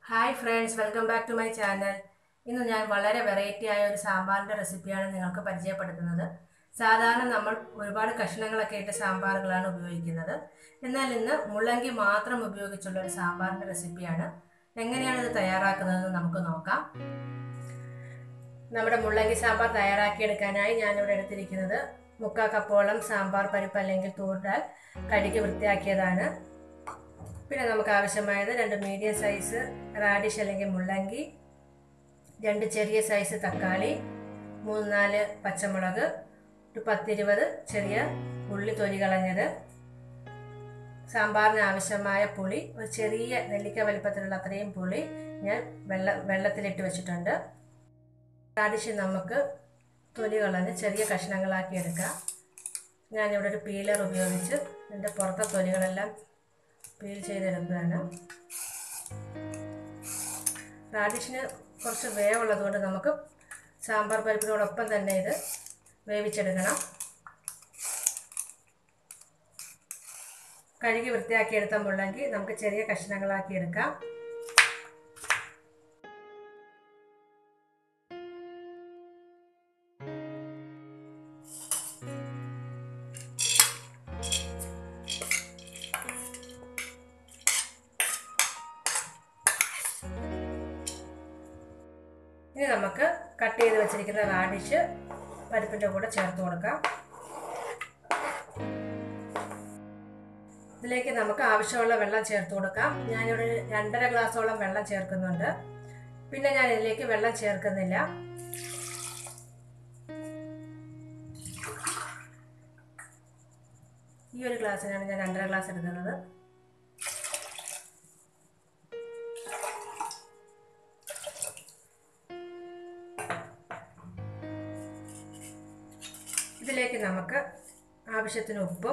hi friends welcome back to my channel ഇന്ന് ഞാൻ വളരെ വെറൈറ്റി ആയ ഒരു സാമ്പാറിൻ്റെ റെസിപ്പിയാണ് നിങ്ങൾക്ക് പരിചയപ്പെടുത്തുന്നത് സാധാരണ നമ്മൾ ഒരുപാട് കഷ്ണങ്ങളൊക്കെ ഇട്ട് സാമ്പാറുകളാണ് ഉപയോഗിക്കുന്നത് എന്നാൽ ഇന്ന് മുള്ളങ്കി മാത്രം ഉപയോഗിച്ചുള്ള ഒരു സാമ്പാറിൻ്റെ റെസിപ്പിയാണ് എങ്ങനെയാണ് ഇത് തയ്യാറാക്കുന്നതെന്ന് നമുക്ക് നോക്കാം നമ്മുടെ മുള്ളങ്കി സാമ്പാർ തയ്യാറാക്കിയെടുക്കാനായി ഞാനിവിടെ എടുത്തിരിക്കുന്നത് മുക്കാ കപ്പോളം സാമ്പാർ പരിപ്പ് അല്ലെങ്കിൽ തൂർഡാൽ കഴുകി വൃത്തിയാക്കിയതാണ് പിന്നെ നമുക്ക് ആവശ്യമായത് രണ്ട് മീഡിയം സൈസ് റാഡിഷ് അല്ലെങ്കിൽ മുള്ളങ്കി രണ്ട് ചെറിയ സൈസ് തക്കാളി മൂന്ന് നാല് പച്ചമുളക് ഒരു പത്തിരുപത് ചെറിയ ഉള്ളി തൊലി കളഞ്ഞത് സാമ്പാറിന് ആവശ്യമായ പുളി ഒരു ചെറിയ നെല്ലിക്ക വലിപ്പത്തിലുള്ള അത്രയും പുളി ഞാൻ വെള്ള വെള്ളത്തിലിട്ട് വെച്ചിട്ടുണ്ട് റാഡിഷ് നമുക്ക് തൊലി കളഞ്ഞ് ചെറിയ കഷ്ണങ്ങളാക്കി എടുക്കാം ഞാനിവിടെ ഒരു പീലർ ഉപയോഗിച്ച് ഇതിൻ്റെ പുറത്തെ തൊലികളെല്ലാം പീൽ ചെയ്തെടുക്കുകയാണ് റാഡിഷിന് കുറച്ച് വേവുള്ളത് കൊണ്ട് നമുക്ക് സാമ്പാർ പരിപ്പിനോടൊപ്പം തന്നെ ഇത് വേവിച്ചെടുക്കണം കഴുകി വൃത്തിയാക്കി എടുത്ത മുള്ളങ്കി നമുക്ക് ചെറിയ കഷ്ണങ്ങളാക്കി എടുക്കാം ഇനി നമുക്ക് കട്ട് ചെയ്ത് വെച്ചിരിക്കുന്ന റാഡിഷ് പരിപ്പിൻ്റെ കൂടെ ചേർത്ത് കൊടുക്കാം ഇതിലേക്ക് നമുക്ക് ആവശ്യമുള്ള വെള്ളം ചേർത്ത് കൊടുക്കാം ഞാനിവിടെ രണ്ടര ഗ്ലാസോളം വെള്ളം ചേർക്കുന്നുണ്ട് പിന്നെ ഞാൻ ഇതിലേക്ക് വെള്ളം ചേർക്കുന്നില്ല ഈ ഒരു ഗ്ലാസ്സിനാണ് ഞാൻ രണ്ടര ഗ്ലാസ് എടുക്കുന്നത് ഇതിലേക്ക് നമുക്ക് ആവശ്യത്തിന് ഉപ്പും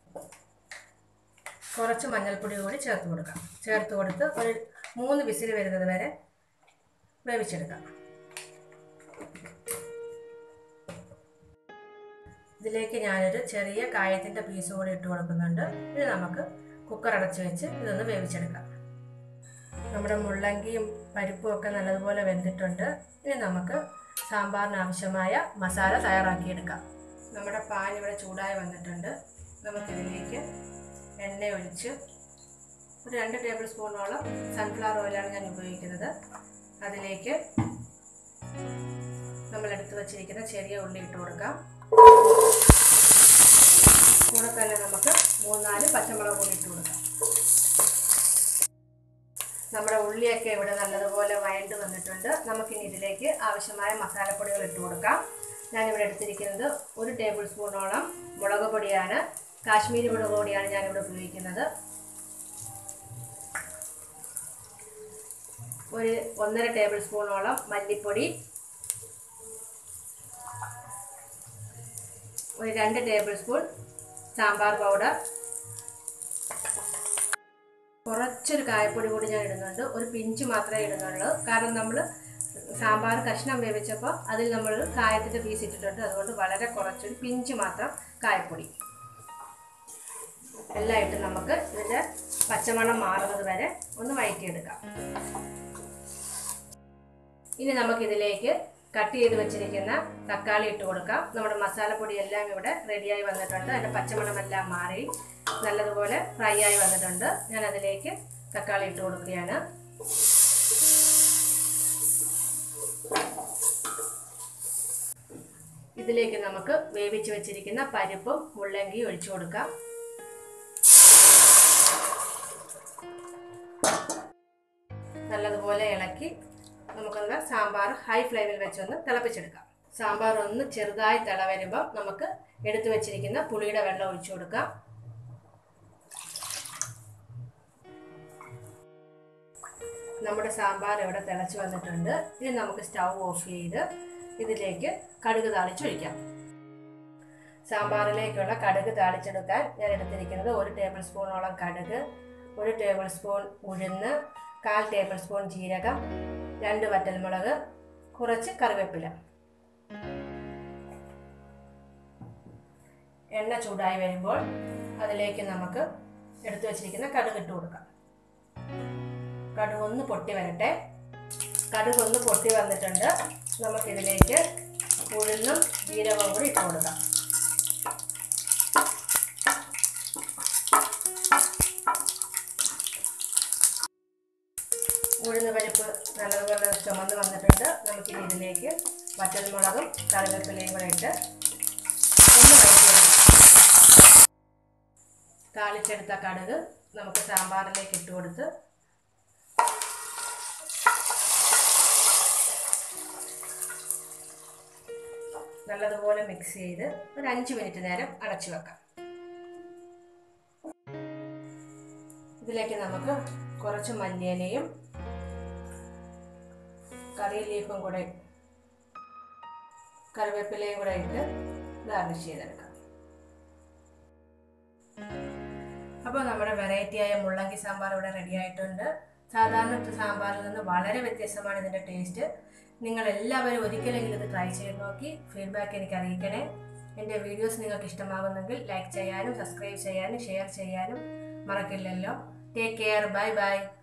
കുറച്ച് മഞ്ഞൾപ്പൊടി കൂടി ചേർത്ത് കൊടുക്കാം ചേർത്ത് കൊടുത്ത് ഒരു മൂന്ന് വിസിൽ വരുന്നത് വരെ വേവിച്ചെടുക്കാം ഇതിലേക്ക് ഞാനൊരു ചെറിയ കായത്തിൻ്റെ പീസ് കൂടി ഇട്ട് കൊടുക്കുന്നുണ്ട് ഇത് നമുക്ക് കുക്കർ അടച്ച് വെച്ച് ഇതൊന്ന് വേവിച്ചെടുക്കാം നമ്മുടെ മുള്ളങ്കിയും പരിപ്പും ഒക്കെ നല്ലതുപോലെ വെന്തിട്ടുണ്ട് ഇനി നമുക്ക് സാമ്പാറിന് ആവശ്യമായ മസാല തയ്യാറാക്കിയെടുക്കാം നമ്മുടെ പാൻ ഇവിടെ ചൂടായി വന്നിട്ടുണ്ട് നമുക്കിതിലേക്ക് എണ്ണ ഒഴിച്ച് ഒരു രണ്ട് ടേബിൾ സ്പൂണോളം സൺഫ്ലവർ ഓയിലാണ് ഞാൻ ഉപയോഗിക്കുന്നത് അതിലേക്ക് നമ്മൾ എടുത്തു വച്ചിരിക്കുന്ന ചെറിയ ഉള്ളി ഇട്ട് കൊടുക്കാം കൂടെ തന്നെ നമുക്ക് മൂന്നാല് പച്ചമുളക് കൂടി ഇട്ട് കൊടുക്കാം നമ്മുടെ ഉള്ളിയൊക്കെ ഇവിടെ നല്ലതുപോലെ വഴണ്ട് വന്നിട്ടുണ്ട് നമുക്കിനി ഇതിലേക്ക് ആവശ്യമായ മസാലപ്പൊടികൾ ഇട്ട് കൊടുക്കാം ഞാനിവിടെ എടുത്തിരിക്കുന്നത് ഒരു ടേബിൾ സ്പൂണോളം മുളക് പൊടിയാണ് കാശ്മീരി മുളക് പൊടിയാണ് ഞാനിവിടെ ഉപയോഗിക്കുന്നത് ഒരു ഒന്നര ടേബിൾ സ്പൂണോളം മല്ലിപ്പൊടി ഒരു രണ്ട് ടേബിൾ സ്പൂൺ സാമ്പാർ പൗഡർ കുറച്ചൊരു കായപ്പൊടി കൂടി ഞാൻ ഇടുന്നുണ്ട് ഒരു പിഞ്ച് മാത്രമേ ഇടുന്നുള്ളൂ കാരണം നമ്മൾ സാമ്പാർ കഷ്ണം വേവിച്ചപ്പോൾ അതിൽ നമ്മൾ കായത്തിൻ്റെ പീസ് ഇട്ടിട്ടുണ്ട് അതുകൊണ്ട് വളരെ കുറച്ചൊരു പിഞ്ച് മാത്രം കായപ്പൊടി എല്ലാം ഇട്ട് നമുക്ക് ഇതിൻ്റെ പച്ചമണം മാറുന്നത് വരെ ഒന്ന് വഴറ്റിയെടുക്കാം ഇനി നമുക്കിതിലേക്ക് കട്ട് ചെയ്ത് വെച്ചിരിക്കുന്ന തക്കാളി ഇട്ട് കൊടുക്കാം നമ്മുടെ മസാലപ്പൊടി എല്ലാം ഇവിടെ റെഡിയായി വന്നിട്ടുണ്ട് അതിൻ്റെ പച്ചമണമെല്ലാം മാറി നല്ലതുപോലെ ഫ്രൈ ആയി വന്നിട്ടുണ്ട് ഞാൻ അതിലേക്ക് തക്കാളി ഇട്ട് കൊടുക്കുകയാണ് ഇതിലേക്ക് നമുക്ക് വേവിച്ച് വെച്ചിരിക്കുന്ന പരിപ്പും മുള്ളങ്കി ഒഴിച്ചു കൊടുക്കാം നല്ലതുപോലെ ഇളക്കി നമുക്കൊന്ന് സാമ്പാർ ഹൈ ഫ്ലെയിമിൽ വെച്ചൊന്ന് തിളപ്പിച്ചെടുക്കാം സാമ്പാർ ഒന്ന് ചെറുതായി തിള വരുമ്പോൾ നമുക്ക് എടുത്തു വെച്ചിരിക്കുന്ന പുളിയുടെ വെള്ളം ഒഴിച്ചു കൊടുക്കാം നമ്മുടെ സാമ്പാർ ഇവിടെ തിളച്ച് വന്നിട്ടുണ്ട് ഇനി നമുക്ക് സ്റ്റൗ ഓഫ് ചെയ്ത് ഇതിലേക്ക് കടുക് താളിച്ചൊഴിക്കാം സാമ്പാറിലേക്കുള്ള കടുക് താളിച്ചെടുക്കാൻ ഞാൻ എടുത്തിരിക്കുന്നത് ഒരു ടേബിൾ സ്പൂണോളം കടുക് ഒരു ടേബിൾ സ്പൂൺ ഉഴുന്ന് കാൽ ടേബിൾ സ്പൂൺ ജീരകം രണ്ട് വറ്റൽമുളക് കുറച്ച് കറിവേപ്പില എണ്ണ ചൂടായി വരുമ്പോൾ അതിലേക്ക് നമുക്ക് എടുത്തു വച്ചിരിക്കുന്ന കടുക് ഇട്ട് കൊടുക്കാം കടുക് ഒന്ന് പൊട്ടി വരട്ടെ കടുക് ഒന്ന് പൊട്ടി വന്നിട്ടുണ്ട് നമുക്കിതിലേക്ക് ഉഴുന്നും ജീരകവും കൂടി ഇട്ട് കൊടുക്കാം ഉഴുന്ന് പരിപ്പ് നല്ലതുപോലെ ചുമന്ന് വന്നിട്ടുണ്ട് നമുക്കിനി ഇതിലേക്ക് വറ്റൽമുളകും കറിവേപ്പിലയും കൂടെ ഇട്ട് ഒന്ന് വഴറ്റിയെടുക്കാം താളിച്ചെടുത്ത കടുക് നമുക്ക് സാമ്പാറിലേക്ക് ഇട്ട് കൊടുത്ത് നല്ലതുപോലെ മിക്സ് ചെയ്ത് ഒരു അഞ്ച് മിനിറ്റ് നേരം അടച്ചു വെക്കാം ഇതിലേക്ക് നമുക്ക് കുറച്ച് മല്ലിയിലയും കറി ലീഫും കൂടെ കറിവേപ്പിലയും കൂടെ ഇട്ട് ഗാർണിഷ് ചെയ്തെടുക്കാം അപ്പോൾ നമ്മുടെ വെറൈറ്റി ആയ മുള്ളങ്കി സാമ്പാർ ഇവിടെ റെഡി ആയിട്ടുണ്ട് സാധാരണ സാമ്പാറിൽ നിന്ന് വളരെ വ്യത്യസ്തമാണ് ഇതിൻ്റെ ടേസ്റ്റ് നിങ്ങൾ എല്ലാവരും ഒരിക്കലെങ്കിലും ഇത് ട്രൈ ചെയ്ത് നോക്കി ഫീഡ്ബാക്ക് എനിക്ക് അറിയിക്കണേ എൻ്റെ വീഡിയോസ് നിങ്ങൾക്ക് ഇഷ്ടമാകുന്നെങ്കിൽ ലൈക്ക് ചെയ്യാനും സബ്സ്ക്രൈബ് ചെയ്യാനും ഷെയർ ചെയ്യാനും മറക്കില്ലല്ലോ ടേക്ക് കെയർ ബൈ ബൈ